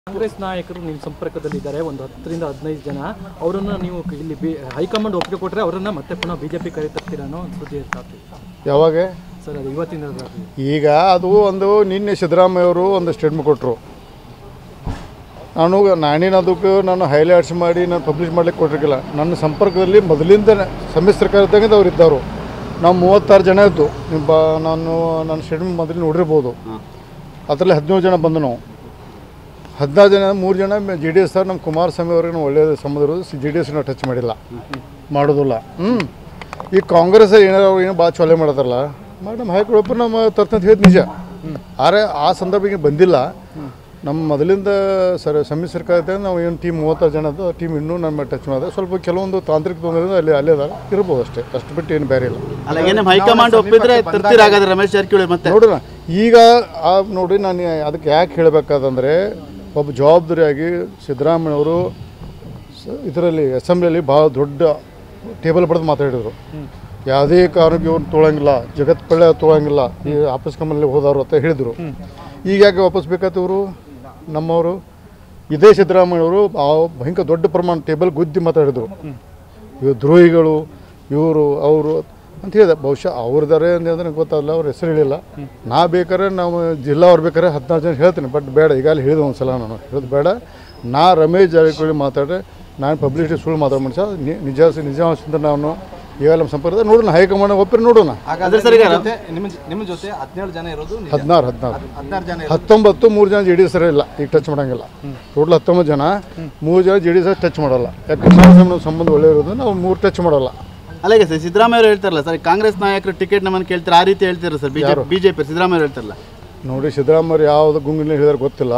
ಕಾಂಗ್ರೆಸ್ ನಾಯಕರು ನಿಮ್ಮ ಸಂಪರ್ಕದಲ್ಲಿದ್ದಾರೆ ಒಂದು ಹತ್ತರಿಂದ ಹದಿನೈದು ಜನ ಅವರನ್ನು ನೀವು ಇಲ್ಲಿ ಬಿ ಹೈಕಮಾಂಡ್ ಒಪ್ಪಿಗೆ ಕೊಟ್ಟರೆ ಅವರನ್ನ ಮತ್ತೆ ಪುನಃ ಬಿ ಜೆ ಪಿ ಕರೆತರ್ತೀರ ಅನ್ನೋ ಒಂದು ಸುದ್ದಿ ಇರ್ತಾರೆ ಯಾವಾಗ ಸರ್ ಅದು ಇವತ್ತಿನ ರಾತ್ರಿ ಈಗ ಅದು ಒಂದು ನಿನ್ನೆ ಸಿದ್ದರಾಮಯ್ಯವರು ಒಂದು ಸ್ಟೇಟ್ಮೆಂಟ್ ಕೊಟ್ಟರು ನಾನು ನಾನೇನು ಅದಕ್ಕೆ ನಾನು ಹೈಲೈಟ್ಸ್ ಮಾಡಿ ನಾನು ಪಬ್ಲಿಷ್ ಮಾಡ್ಲಿಕ್ಕೆ ಕೊಟ್ಟಿರಲಿಲ್ಲ ನನ್ನ ಸಂಪರ್ಕದಲ್ಲಿ ಮೊದಲಿಂದ ಸಮ್ಮಿಶ್ರ ಸರ್ಕಾರದಾಗ ಅವ್ರು ಇದ್ದವರು ನಾವು ಮೂವತ್ತಾರು ಜನ ಇದ್ದು ನಿಮ್ಮ ಬ ನಾನು ನನ್ನ ಸ್ಟೇಟ್ಮೆಂಟ್ ಮೊದಲು ನೋಡಿರ್ಬೋದು ಅದರಲ್ಲಿ ಹದಿನೇಳು ಜನ ಬಂದು ನಾವು ಹದಿನಾರು ಜನ ಮೂರು ಜನ ಜೆ ಡಿ ಎಸ್ ಸರ್ ನಮ್ಮ ಕುಮಾರಸ್ವಾಮಿ ಅವ್ರಿಗೆ ನಾವು ಒಳ್ಳೆಯ ಸಂಬಂಧ ಇರೋದು ಜೆ ಡಿ ಎಸ್ನ ಟಚ್ ಮಾಡಿಲ್ಲ ಮಾಡೋದಿಲ್ಲ ಹ್ಞೂ ಈ ಕಾಂಗ್ರೆಸ್ ಏನಾರು ಅವ್ರು ಏನೋ ಭಾಳ ಚೊಲೆ ಮಾಡತಾರಲ್ಲ ಮೇಡಮ್ ಹಾಕೊಳಪ್ಪ ನಮ್ಮ ತರ್ತಂತ ಹೇಳಿದ್ ನಿಜ ಆದರೆ ಆ ಸಂದರ್ಭಕ್ಕೆ ಬಂದಿಲ್ಲ ನಮ್ಮ ಮೊದಲಿಂದ ಸರ್ ಸಮ್ಮಿಶ್ರ ಸರ್ಕಾರ ನಾವು ಏನು ಟೀಮ್ ಮೂವತ್ತಾರು ಜನ ಅದು ಟೀಮ್ ಇನ್ನೂ ನಮ್ಮ ಟಚ್ ಮಾಡಿದೆ ಸ್ವಲ್ಪ ಕೆಲವೊಂದು ತಾಂತ್ರಿಕ ತೊಂದರೆಯಿಂದ ಅಲ್ಲಿ ಅಲ್ಲೇ ಅದಾರ ಇರ್ಬೋದು ಅಷ್ಟೇ ಅಷ್ಟು ಬಿಟ್ಟು ಏನು ಬೇರೆ ಇಲ್ಲ ಅಲ್ಲ ಏನೇ ಹೈಕಮಾಂಡ್ ಒಪ್ಪಿದ್ರೆ ತರ್ತೀರ ಹಾಗಾದ್ರೆ ರಮೇಶ್ ಜಾರಕಿಹೊಳಿ ಮತ್ತೆ ನೋಡೋಣ ಈಗ ಆ ನೋಡಿ ನಾನು ಅದಕ್ಕೆ ಯಾಕೆ ಹೇಳಬೇಕಾದಂದರೆ ಒಬ್ಬ ಜವಾಬ್ದಾರಿಯಾಗಿ ಸಿದ್ದರಾಮಯ್ಯವರು ಇದರಲ್ಲಿ ಅಸೆಂಬ್ಲಿಯಲ್ಲಿ ಭಾಳ ದೊಡ್ಡ ಟೇಬಲ್ ಬಡ್ದು ಮಾತಾಡಿದರು ಯಾವುದೇ ಕಾರಣಕ್ಕೆ ಇವ್ರು ತೊಗೊಳಂಗಿಲ್ಲ ಜಗತ್ ಪಳ್ಳೆ ತೊಗೊಳಂಗಿಲ್ಲ ಈ ಆಫೀಸ್ ಕಮ್ಮಲ್ಲಿ ಹೋದವರು ಅಂತ ಹೇಳಿದರು ಈಗ ಯಾಕೆ ವಾಪಸ್ ಬೇಕಾಯ್ತು ಇವರು ನಮ್ಮವರು ಇದೇ ಸಿದ್ದರಾಮಯ್ಯವರು ಆ ಭಯಂಕರ ದೊಡ್ಡ ಪ್ರಮಾಣ ಟೇಬಲ್ ಗುದ್ದಿ ಮಾತಾಡಿದರು ಇವರು ದ್ರೋಹಿಗಳು ಇವರು ಅವರು ಅಂತ ಹೇಳಿದೆ ಬಹುಶಃ ಅವ್ರದಾರೆ ಅಂದ್ರೆ ನನಗೆ ಗೊತ್ತಾಗಲ್ಲ ಅವ್ರ ಹೆಸರು ಹೇಳಿಲ್ಲ ನಾ ಬೇಕಾದ್ರೆ ನಾವು ಜಿಲ್ಲಾ ಅವ್ರು ಬೇಕಾದ್ರೆ ಹದಿನಾರು ಜನ ಹೇಳ್ತೀನಿ ಬಟ್ ಬೇಡ ಈಗಾಗಲೇ ಹೇಳಿದೆ ಒಂದು ಸಲ ನಾನು ಹೇಳೋದು ಬೇಡ ನಾ ರಮೇಶ್ ಜಾರಕಿಹೊಳಿ ಮಾತಾಡ್ರೆ ನಾನು ಪಬ್ಲಿಸಿಟಿ ಸುಳ್ಳು ಮಾತಾಡೋ ಮನುಷ್ಯ ನಿ- ನಿಜ ನಿಜಾಂಶದಿಂದ ನಾನು ಈಗಾಗಲೇ ನಮ್ಮ ಸಂಪರ್ಕದ ನೋಡೋಣ ಹೈಕಮಾಂಡ್ ಒಪ್ಪರೆ ನೋಡೋಣ ಅದ್ರ ಸರ್ ಈಗ ನಿಮ್ಮ ನಿಮ್ಮ ಜೊತೆ ಹದಿನೇಳು ಜನ ಇರೋದು ನಿಜ. ಹದಿನಾರು ಹದಿನಾರು ಹದಿನಾರು ಜನ ಹತ್ತೊಂಬತ್ತು ಮೂರು ಜನ ಜೆ ಡಿ ಎಸ್ ಇಲ್ಲ ಈಗ ಟಚ್ ಮಾಡಂಗಿಲ್ಲ ಟೋಟಲ್ ಹತ್ತೊಂಬತ್ತು ಜನ ಮೂರು ಜನ ಜೆ ಡಿ ಎಸ್ ಟಚ್ ಮಾಡಲ್ಲ ಯಾಕೆ ಕುಮಾರಸ್ವಾಮಿ ಸಂಬಂಧ ಒಳ್ಳೆ ಇರೋದು ನಾವು ಮೂರು ಟಚ್ ಮಾಡಲ್ಲ ಅಲ್ಲಿಗೆ ಸರ್ ಸಿದ್ದರಾಮಯ್ಯ ಅವರು ಹೇಳ್ತಾರಲ್ಲ ಸರ್ ಕಾಂಗ್ರೆಸ್ ನಾಯಕರು ಟಿಕೆಟ್ ನಮ್ಮನ್ನು ಕೇಳ್ತಾರೆ ಆ ರೀತಿ ಹೇಳ್ತಾರೆ ಸರ್ ಬಿಜೆಪಿ ಬಿಜೆಪಿ ಸಿದ್ದರಾಮಯ್ಯ ಅವ್ರು ಹೇಳ್ತಾರಲ್ಲ ನೋಡಿ ಸಿದ್ದರಾಮಯ್ಯ ಯಾವುದು ಗುಂಗಿನ ಹೇಳಿದಾರೆ ಗೊತ್ತಿಲ್ಲ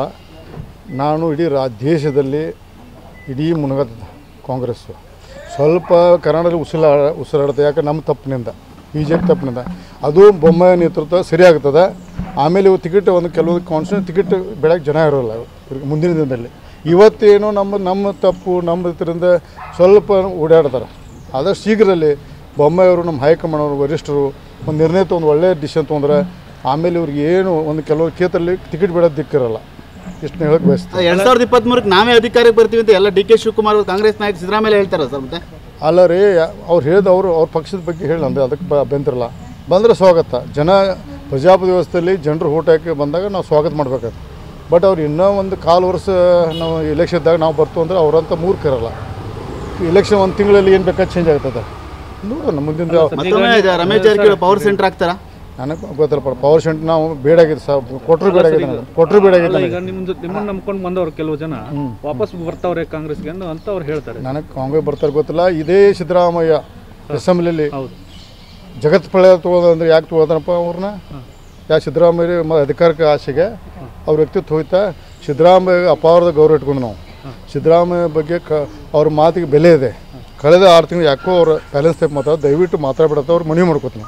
ನಾನು ಇಡೀ ರಾ ದೇಶದಲ್ಲಿ ಇಡೀ ಮುನಗತ್ತ ಕಾಂಗ್ರೆಸ್ಸು ಸ್ವಲ್ಪ ಕರ್ನಾಟಕದಲ್ಲಿ ಉಸಿಲ ಉಸಿರಾಡುತ್ತೆ ಯಾಕೆ ನಮ್ಮ ತಪ್ಪಿನಿಂದ ಬಿ ಜೆ ಪಿ ತಪ್ಪಿನಿಂದ ಅದು ಬೊಮ್ಮಾಯಿ ನೇತೃತ್ವ ಸರಿ ಆಗ್ತದೆ ಆಮೇಲೆ ಇವು ಟಿಕೆಟ್ ಒಂದು ಕೆಲವೊಂದು ಕಾನ್ಸ್ಟಿಟ್ಯೂನ್ ಟಿಕೆಟ್ ಬೆಳಗ್ಗೆ ಜನ ಇರೋಲ್ಲ ಇವ್ರಿಗೆ ಮುಂದಿನ ದಿನದಲ್ಲಿ ಇವತ್ತೇನು ನಮ್ಮ ನಮ್ಮ ತಪ್ಪು ನಮ್ಮ ಇದರಿಂದ ಸ್ವಲ್ಪ ಓಡಾಡ್ತಾರೆ ಆದಷ್ಟು ಶೀಘ್ರದಲ್ಲಿ ಬೊಮ್ಮಾಯಿಯವರು ನಮ್ಮ ಹೈಕಮಾಂಡ್ ಅವರು ವರಿಷ್ಠರು ಒಂದು ನಿರ್ಣಯ ತೊಗೊಂಡು ಒಳ್ಳೆಯ ಡಿಸಿಷನ್ ತೊಗೊಂಡ್ರೆ ಆಮೇಲೆ ಇವ್ರಿಗೆ ಏನು ಒಂದು ಕೆಲವು ಕ್ಷೇತ್ರದಲ್ಲಿ ಟಿಕೆಟ್ ಬಿಡೋದು ದಿಕ್ಕಿರಲ್ಲ ಇಷ್ಟನ್ನ ಹೇಳಕ್ಕೆ ಬಯಸ್ತೀನಿ ಎರಡ್ ಸಾವಿರದ ಇಪ್ಪತ್ಮೂರಕ್ಕೆ ನಾವೇ ಅಧಿಕಾರಕ್ಕೆ ಬರ್ತೀವಿ ಅಂತ ಎಲ್ಲ ಡಿ ಕೆ ಶಿವಕುಮಾರ್ ಅವರು ಕಾಂಗ್ರೆಸ್ ನಾಯಕ ಸಿದ್ದರಾಮಯ್ಯ ಹೇಳ್ತಾರ ಸರ್ ಮತ್ತೆ ಅಲ್ಲ ರೀ ಅವ್ರು ಹೇಳಿದ ಅವರು ಅವ್ರ ಪಕ್ಷದ ಬಗ್ಗೆ ಹೇಳಿ ಅಂದ್ರೆ ಅದಕ್ಕೆ ಬ ಅಭ್ಯಂತರಲ್ಲ ಬಂದರೆ ಸ್ವಾಗತ ಜನ ಪ್ರಜಾಪ್ರಭುತ್ವ ವ್ಯವಸ್ಥೆಯಲ್ಲಿ ಜನರು ಓಟ್ ಹಾಕಿ ಬಂದಾಗ ನಾವು ಸ್ವಾಗತ ಮಾಡ್ಬೇಕಾಗ್ತದೆ ಬಟ್ ಅವ್ರು ಇನ್ನೂ ಒಂದು ಕಾಲು ವರ್ಷ ನಾವು ಎಲೆಕ್ಷನ್ದಾಗ ನಾವು ಬರ್ತು ಅಂದ್ರೆ ಅವರಂತ ಮೂರ್ಖರಲ್ಲ ಇಲೆಕ್ಷನ್ ಒಂದು ತಿಂಗಳಲ್ಲಿ ಏನು ಬೇಕಾದ್ರೆ ಚೇಂಜ್ ಆಗ್ತದೆ ನೋಡೋಣ ಮುಂದಿನ ಮತ್ತೊಮ್ಮೆ ಇದು ರಮೇಶ್ ಜಾರಕಿಹೊಳಿ ಪವರ್ ಸೆಂಟರ್ ಆಗ್ತಾರಾ ನನಗೆ ಗೊತ್ತಿಲ್ಲ ಪವರ್ ಸೆಂಟ್ ನಾವು ಬೇಡಾಗಿದೆ ಸರ್ ಕೊಟ್ಟರು ಬೇಡಾಗಿದೆ ನನಗೆ ಕೊಟ್ಟರು ಬೇಡಾಗಿದೆ ಈಗ ನಿಮ್ಮ ಜೊತೆ ನಿಮ್ಮನ್ನ ನಂಬ್ಕೊಂಡು ಬಂದವರು ಕೆಲವು ಜನ ವಾಪಸ್ ಬರ್ತಾವ್ರೆ ಕಾಂಗ್ರೆಸ್ಗೆ ಅನ್ನೋ ಅಂತ ಅವ್ರು ಹೇಳ್ತಾರೆ ನನಗೆ ಕಾಂಗ್ರೆಸ್ ಬರ್ತಾರೆ ಗೊತ್ತಿಲ್ಲ ಇದೇ ಸಿದ್ದರಾಮಯ್ಯ ಅಸೆಂಬ್ಲಿಯಲ್ಲಿ ಹೌದು ಜಗತ್ ಪ್ರಳಯ ತೊಗೊಳೋದಂದ್ರೆ ಯಾಕೆ ತೊಗೊಳ್ತಾನಪ್ಪ ಅವ್ರನ್ನ ಯಾಕೆ ಸಿದ್ದರಾಮಯ್ಯ ಮ ಅಧಿಕಾರಕ್ಕೆ ಆಸೆಗೆ ಅವ್ರ ವ್ಯಕ್ತಿತ್ವ ಹೋಯ್ತಾ ಸಿದ್ದರಾಮಯ್ಯ ಅಪಾರದ ಗೌರವ ಇಟ್ಕೊಂಡು ನಾವು ಸಿದ್ದರಾಮಯ್ಯ ಬಗ್ಗೆ ಕ ಅವ್ರ ಮಾತಿಗೆ ಬೆಲೆ ಇದೆ ಕಳೆದ ಆರು ತಿಂಗಳು ಯಾಕೋ ಅವ್ರ ಬ್ಯಾಲೆನ್ಸ್ ಟೈಪ್ ಮಾತಾಡ ದಯವಿಟ್ಟು ಮಾತಾಡ್ಬಿಡತ್ತ ಅವ್ರು ಮನವಿ ಮಾಡ್ಕೋತೀನಿ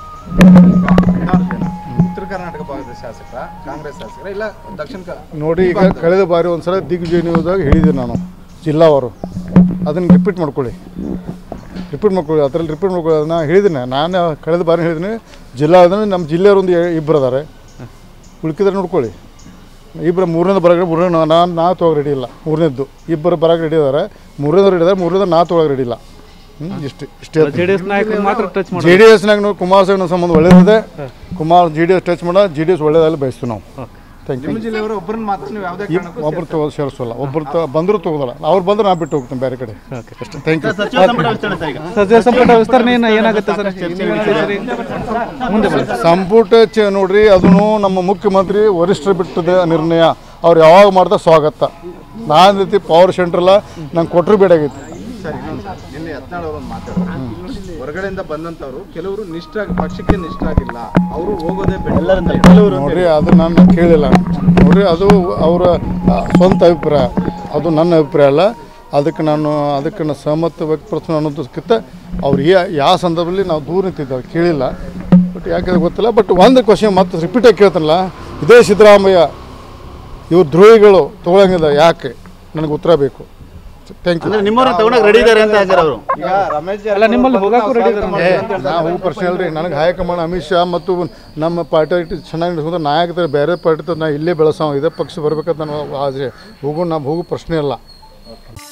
ಹದಿನಾರು ಜನ. ಉತ್ತರ ಕರ್ನಾಟಕ ಭಾಗದ ಶಾಸಕರ ಕಾಂಗ್ರೆಸ್ ಶಾಸಕರ ಇಲ್ಲ ದಕ್ಷಿಣ ಕ- ನೋಡಿ ಈಗ ಕಳೆದ ಬಾರಿ ಒಂದ್ಸಲ ದಿಗ್ವಿಜಯ ನ್ಯೂಸ್ದಾಗ ಹೇಳಿದ್ದೆ ನಾನು ಜಿಲ್ಲಾವರು ಅದನ್ನು ರಿಪೀಟ್ ಮಾಡ್ಕೊಳ್ಳಿ ರಿಪೀಟ್ ಮಾಡ್ಕೊಳ್ಳಿ ಅದರಲ್ಲಿ ರಿಪೀಟ್ ಮಾಡ್ಕೊಳ್ಳಿ ಅದನ್ನ ಹೇಳಿದ್ದೀನಿ ನಾನು ಕಳೆದ ಬಾರಿ ಹೇಳಿದ್ದೀನಿ ಜಿಲ್ಲಾ ಅಂದ್ರೆ ನಮ್ಮ ಜಿಲ್ಲೆಯವರು ಒಂದು ಇಬ್ಬರು ಅದಾರೆ ಉಳ್ಕಿದ್ರೆ ನೋಡ್ಕೊಳ್ಳಿ ಇಬ್ಬರು ಮೂರನೇದು ಬರೋಕೆ ಮೂರನೇ ನಾನು ನಾ ತೊಗೊಳಕ್ಕೆ ರೆಡಿ ಇಲ್ಲ ಮೂರನೇದ್ದು ಇಬ್ಬರು ಬರೋಕೆ ರೆಡಿ ಇದ್ದಾರೆ ಮೂರನೇದು ರೆಡಿ ಇದ್ದಾರೆ ಮೂರನೇದು ನಾ ತೊಗೊಳಕ್ಕೆ ರೆಡಿ ಇಲ್ಲ ಹ್ಞೂ ಇಷ್ಟು ಇಷ್ಟೇ ಜೆ ಡಿ ಎಸ್ ನಾಯಕರು ಮಾತ್ರ ಟಚ್ ಮಾಡಿ ಜೆ ಡಿ ಎಸ್ನಾಗ ನೋಡಿ ಕುಮಾರಸ್ವಾಮಿ ಸಂಬಂಧ ಒಳ್ಳೇದಿದೆ Kumar J D S touch ಮಾಡ ಜೆ ಡಿ ಎಸ್ ಒಳ್ಳೇದಲ್ಲಿ ಬಯಸ್ತೀವಿ ನಾವು ಥ್ಯಾಂಕ್ ಯು ನಿಮ್ಮ ಜಿಲ್ಲೆಯವರು ಒಬ್ಬರನ್ನ ಮಾತ್ರ ನೀವು ಯಾವುದೇ ಕಾರಣಕ್ಕೂ ಒಬ್ರು ತಗೋ ಸೇರಿಸೋಲ್ಲ ಒಬ್ರು ತ ಬಂದರೂ ತಗೋದಲ್ಲ ಅವ್ರು ಬಂದ್ರೆ ನಾ ಬಿಟ್ಟು ಹೋಗ್ತೀನಿ ಬೇರೆ ಕಡೆ ಅಷ್ಟೇ ಥ್ಯಾಂಕ್ ಯು ಸಚಿವ ಸಂಪುಟ ವಿಸ್ತರಣೆ ಸರ್ ಈಗ ಸಚಿವ ಸಂಪುಟ ವಿಸ್ತರಣೆ ಏನ- ಏನಾಗುತ್ತೆ ಸರ್ ಮುಂದೆ ಬನ್ನಿ ಸಂಪುಟ ಚ ನೋಡ್ರಿ ಅದನ್ನು ನಮ್ಮ ಮುಖ್ಯಮಂತ್ರಿ ವರಿಷ್ಠರು ಬಿಟ್ಟದ ನಿರ್ಣಯ ಅವ್ರು ಯಾವಾಗ ಮಾಡ್ತಾ ಸ್ವಾಗತ ನಾನು ರೀತಿ ಪವರ್ ಸೆಂಟ್ರಲ್ಲ ನಂಗೆ ಕೊಟ್ಟರು ಬೇಡಾಗೈತಿ ಸರಿ ನಿನ್ನೆ ಯತ್ನಾಳ್ ಅವರು ಒಂದು ಮಾತಾಡಿದ್ರು ಹೊರಗಡೆಯಿಂದ ಬಂದಂತವ್ರು ಕೆಲವರು ನಿಷ್ಠ ಪಕ್ಷಕ್ಕೆ ನಿಷ್ಠ ಆಗಿಲ್ಲ ಅವರು ಹೋಗೋದೇ ಬೇಡ ನೋಡ್ರಿ ಅದು ನಾನು ಕೇಳಿಲ್ಲ ನೋಡ್ರಿ ಅದು ಅವರ ಆ, ಸ್ವಂತ ಅಭಿಪ್ರಾಯ ಅದು ನನ್ನ ಅಭಿಪ್ರಾಯ ಅಲ್ಲ ಅದಕ್ಕೆ ನಾನು ಅದಕ್ಕೆ ನಾನು ಸಹಮತ ವ್ಯಕ್ತಪಡಿಸೋಣ ಅನ್ನೋದಕ್ಕಿಂತ ಅವ್ರು ಯಾ- ಯಾವ ಸಂದರ್ಭದಲ್ಲಿ ನಾವು ದೂರ ನಿಂತಿದ್ದೇವೆ ಕೇಳಿಲ್ಲ ಬಟ್ ಯಾಕೆ ಗೊತ್ತಿಲ್ಲ ಬಟ್ ಒಂದು ಕ್ವಶನ್ ಮತ್ತೆ ರಿಪೀಟಾಗಿ ಕೇಳ್ತಾನಲ್ಲ ಇದೇ ಸಿದ್ದರಾಮಯ್ಯ ಇವ್ರು ದ್ರೋಹಿಗಳು ತೊಗೊಳಂಗಿಲ್ಲ ಯಾಕೆ ನನಗೆ ಉತ್ತರ ಬೇಕು ಥ್ಯಾಂಕ್ ಯು ಅಂದ್ರೆ ನಿಮ್ಮವ್ರನ್ನ ತಗೊಂಡಾಗ ರೆಡಿ ಇದ್ದಾರೆ ಅಂತ ಹಾಕ್ಯಾರ ಅವರು ಈಗ ರಮೇಶ್ ಅಲ್ಲ ನಿಮ್ಮಲ್ಲಿ ಹೋಗಾಕು ರೆಡಿ ಏ ನಾವು ಪ್ರಶ್ನೆ ಅಲ್ರಿ ನನಗೆ ಹೈಕಮಾಂಡ್ ಅಮಿತ್ ಶಾ ಮತ್ತು ನಮ್ಮ ಪಾರ್ಟಿ ಚೆನ್ನಾಗಿ ನಡೆಸ್ಕೊಂಡು ನಾಯಕರು ಬೇರೆ ಪಾರ್ಟಿ ನಾ ಇಲ್ಲೇ ಬೆಳೆಸೋ ಇದೇ ಪಕ್ಷ ಬರ್ಬೇಕಂತ ನಾನು ಆದ್ರೆ ಹೋಗೋ ನಾವು ಹೋಗೋ ಪ್ರಶ್ನೆ ಇಲ್ಲ